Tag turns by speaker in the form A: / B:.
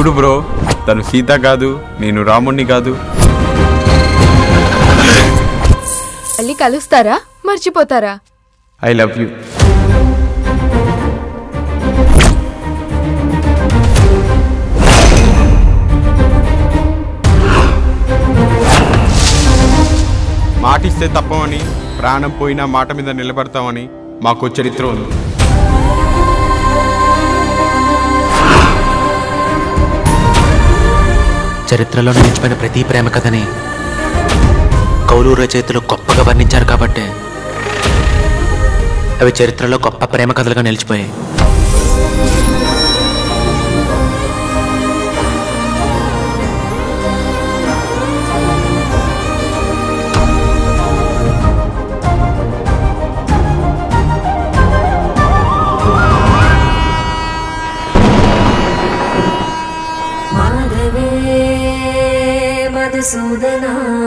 A: చూడు బ్రో తను సీత కాదు నేను రాముణ్ణి కాదు
B: మళ్ళీ కలుస్తారా మర్చిపోతారా
A: ఐ లవ్ యూ మాటిస్తే తప్పమని ప్రాణం పోయినా మాట మీద నిలబడతామని మాకు చరిత్ర ఉంది
C: చరిత్రలో నిలిచిపోయిన ప్రతి ప్రేమ కథని కౌలు రచయితలు గొప్పగా వర్ణించారు కాబట్టి అవి చరిత్రలో గొప్ప ప్రేమ కథలుగా నిలిచిపోయాయి
D: మాధవే మధుసూదనా